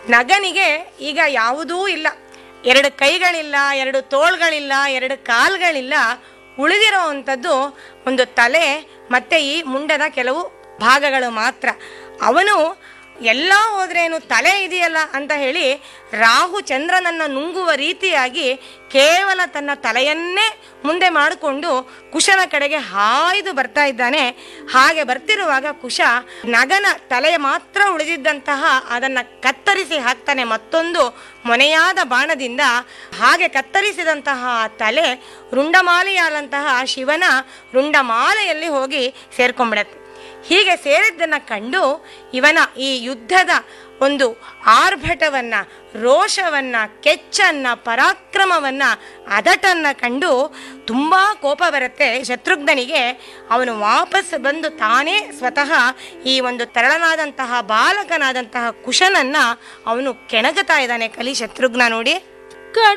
ನಗನಿಗೆ ಈಗ ಯಾವುದೂ ಇಲ್ಲ ಎರಡು ಕೈಗಳಿಲ್ಲ ಎರಡು ತೋಳ್ಗಳಿಲ್ಲ ಎರಡು ಕಾಲ್ಗಳಿಲ್ಲ ಉಳಿದಿರೋವಂಥದ್ದು ಒಂದು ತಲೆ ಮತ್ತು ಈ ಮುಂಡದ ಕೆಲವು ಭಾಗಗಳು ಮಾತ್ರ ಅವನು ಎಲ್ಲ ಹೋದ್ರೇನು ತಲೆ ಇದೆಯಲ್ಲ ಅಂತ ಹೇಳಿ ರಾಹು ಚಂದ್ರನನ್ನ ನುಂಗುವ ರೀತಿಯಾಗಿ ಕೇವಲ ತನ್ನ ತಲೆಯನ್ನೇ ಮುಂದೆ ಮಾಡಿಕೊಂಡು ಕುಶನ ಕಡೆಗೆ ಹಾಯ್ದು ಬರ್ತಾ ಇದ್ದಾನೆ ಹಾಗೆ ಬರ್ತಿರುವಾಗ ಕುಶ ನಗನ ತಲೆ ಮಾತ್ರ ಉಳಿದಿದ್ದಂತಹ ಅದನ್ನ ಕತ್ತರಿಸಿ ಹಾಕ್ತಾನೆ ಮತ್ತೊಂದು ಮೊನೆಯಾದ ಬಾಣದಿಂದ ಹಾಗೆ ಕತ್ತರಿಸಿದಂತಹ ಆ ತಲೆ ರುಂಡಮಾಲೆಯಾದಂತಹ ಶಿವನ ರುಂಡಮಾಲೆಯಲ್ಲಿ ಹೋಗಿ ಸೇರ್ಕೊಂಡ್ಬಿಡತ್ತೆ ಹೀಗೆ ಸೇರಿದ್ದನ್ನು ಕಂಡು ಇವನ ಈ ಯುದ್ಧದ ಒಂದು ಆರ್ಭಟವನ್ನ ರೋಷವನ್ನ ಕೆಚ್ಚನ್ನ ಪರಾಕ್ರಮವನ್ನ ಅದಟನ್ನ ಕಂಡು ತುಂಬಾ ಕೋಪ ಬರುತ್ತೆ ಶತ್ರುಘ್ನನಿಗೆ ಅವನು ವಾಪಸ್ ಬಂದು ತಾನೇ ಸ್ವತಃ ಈ ಒಂದು ತರಳನಾದಂತಹ ಬಾಲಕನಾದಂತಹ ಕುಶನನ್ನ ಅವನು ಕೆಣಗುತ್ತಾ ಇದ್ದಾನೆ ಕಲಿ ಶತ್ರುಘ್ನ ನೋಡಿ ಕಡು